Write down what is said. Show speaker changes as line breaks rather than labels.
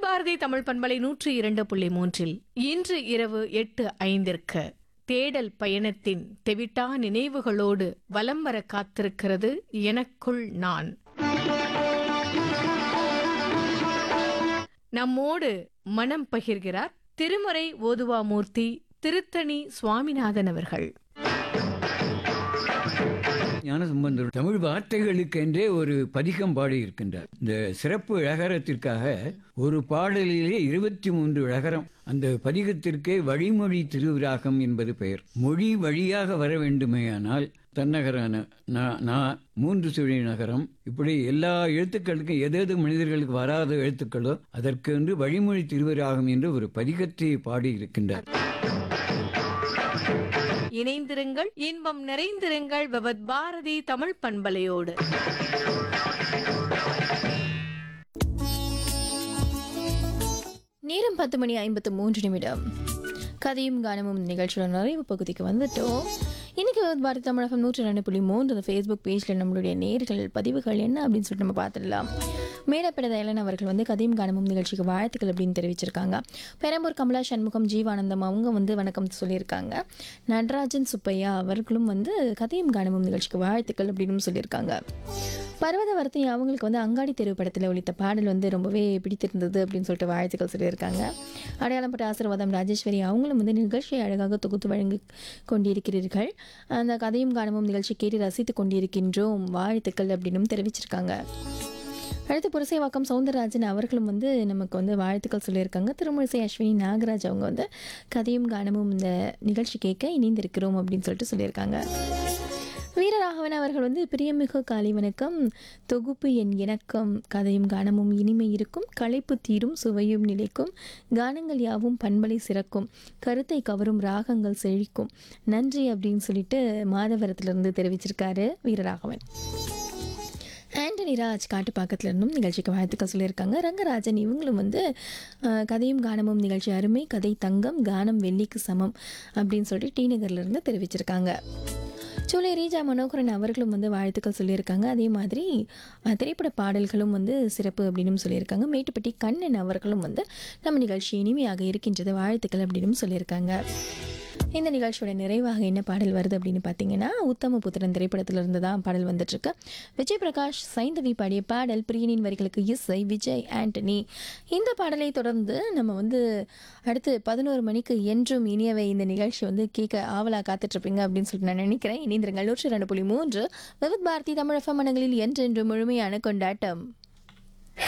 பாரதி தமிழ் பண்பலை நூற்றி இரண்டு புள்ளி மூன்றில் இன்று இரவு எட்டு ஐந்திற்கு தேடல் பயணத்தின் தெவிட்டா நினைவுகளோடு வலம் வர காத்திருக்கிறது எனக்குள் நான் நம்மோடு மனம் பகிர்கிறார் திருமறை ஓதுவாமூர்த்தி திருத்தணி சுவாமிநாதன் அவர்கள்
ஞானசம்பந்தர் தமிழ் வார்த்தைகளுக்கென்றே ஒரு பதிகம் பாடி இருக்கின்றார் இந்த சிறப்பு இழகரத்திற்காக ஒரு பாடலிலே இருபத்தி மூன்று இழகரம் அந்த பதிகத்திற்கே வழிமொழி திருவிராகம் என்பது பெயர் மொழி வழியாக வர வேண்டுமேயானால் தன்னகரான நா- நா மூன்று சுழி நகரம் இப்படி எல்லா எழுத்துக்களுக்கும் எது எது மனிதர்களுக்கு வராத எழுத்துக்களோ அதற்கென்று வழிமொழி திருவிராகம் என்று ஒரு பதிகத்தை பாடி இருக்கின்றார்
இணைந்திருங்கள் இன்பம் நிறைந்திருங்கள் பவத் பாரதி தமிழ் பண்பலையோடு
நேரம் பத்து மணி ஐம்பத்து மூன்று நிமிடம் கதையும் கானமும் நிகழ்ச்சியோட நிறைவு பகுதிக்கு வந்துட்டோம் இன்னைக்கு பாரதி தமிழகம் நூற்றி ரெண்டு புள்ளி மூன்று அந்த ஃபேஸ்புக் பேஜில் நம்மளுடைய நேர்கள் பதிவுகள் என்ன அப்படின்னு சொல்லிட்டு நம்ம பார்த்துடலாம் மேடப்பட தயலன் அவர்கள் வந்து கதையும் கானமும் நிகழ்ச்சிக்கு வாழ்த்துக்கள் அப்படின்னு தெரிவிச்சிருக்காங்க பெரம்பூர் கமலா சண்முகம் ஜீவானந்தம் அவங்க வந்து வணக்கம் சொல்லியிருக்காங்க நடராஜன் சுப்பையா அவர்களும் வந்து கதையும் கானமும் நிகழ்ச்சிக்கு வாழ்த்துக்கள் அப்படின்னு சொல்லியிருக்காங்க பர்வதவர்த்தி அவங்களுக்கு வந்து அங்காடி தெரு படத்தில் ஒலித்த பாடல் வந்து ரொம்பவே பிடித்திருந்தது அப்படின்னு சொல்லிட்டு வாழ்த்துக்கள் சொல்லியிருக்காங்க அடையாளப்பட்ட ஆசீர்வாதம் ராஜேஸ்வரி அவங்களும் வந்து நிகழ்ச்சியை அழகாக தொகுத்து வழங்கி கொண்டிருக்கிறீர்கள் அந்த கதையும் காணமும் நிகழ்ச்சி கேட்டு ரசித்து கொண்டிருக்கின்றோம் வாழ்த்துக்கள் அப்படின்னும் தெரிவிச்சிருக்காங்க அடுத்து புரசைவாக்கம் சவுந்தரராஜன் அவர்களும் வந்து நமக்கு வந்து வாழ்த்துக்கள் சொல்லியிருக்காங்க திருமுழிசை அஸ்வினி நாகராஜ் அவங்க வந்து கதையும் கானமும் இந்த நிகழ்ச்சி கேட்க இணைந்திருக்கிறோம் அப்படின்னு சொல்லிட்டு சொல்லியிருக்காங்க வீரராகவன் அவர்கள் வந்து பிரியமிகு காலை வணக்கம் தொகுப்பு என் இணக்கம் கதையும் கானமும் இனிமை இருக்கும் களைப்பு தீரும் சுவையும் நிலைக்கும் கானங்கள் யாவும் பண்பலை சிறக்கும் கருத்தை கவரும் ராகங்கள் செழிக்கும் நன்றி அப்படின்னு சொல்லிட்டு மாதவரத்திலிருந்து தெரிவிச்சிருக்காரு வீரராகவன் ஆண்டனி ராஜ் காட்டுப்பாக்கத்துல இருந்தும் நிகழ்ச்சிக்கு வாழ்த்துக்கள் சொல்லியிருக்காங்க ரங்கராஜன் இவங்களும் வந்து அஹ், கதையும் கானமும் நிகழ்ச்சி அருமை கதை தங்கம் கானம் வெள்ளிக்கு சமம் அப்படின்னு சொல்லிட்டு டி நகர்ல இருந்து தெரிவிச்சிருக்காங்க சூளை ரீஜா மனோகரன் அவர்களும் வந்து வாழ்த்துக்கள் சொல்லியிருக்காங்க அதே மாதிரி அஹ், திரைப்பட பாடல்களும் வந்து சிறப்பு அப்படின்னு சொல்லியிருக்காங்க மேட்டுப்பட்டி கண்ணன் அவர்களும் வந்து நம்ம நிகழ்ச்சி இனிமையாக இருக்கின்றது வாழ்த்துக்கள் அப்படின்னு சொல்லியிருக்காங்க இந்த நிகழ்ச்சியோட நிறைவாக என்ன பாடல் வருது அப்படின்னு பார்த்தீங்கன்னா உத்தம புத்திரன் திரைப்படத்திலிருந்து தான் பாடல் வந்துட்டுருக்கு விஜய் பிரகாஷ் சைந்தவி பாடிய பாடல் பிரியனின் வரிகளுக்கு இசை விஜய் ஆண்டனி இந்த பாடலை தொடர்ந்து நம்ம வந்து அடுத்து பதினோரு மணிக்கு என்றும் இனியவை இந்த நிகழ்ச்சி வந்து கேட்க ஆவலாக காத்துட்ருப்பீங்க அப்படின்னு சொல்லிட்டு நான் நினைக்கிறேன் இணைந்திருங்கள் நூற்றி ரெண்டு புள்ளி மூன்று விவித் பாரதி தமிழக மனங்களில் என்றென்று முழுமையான கொண்டாட்டம்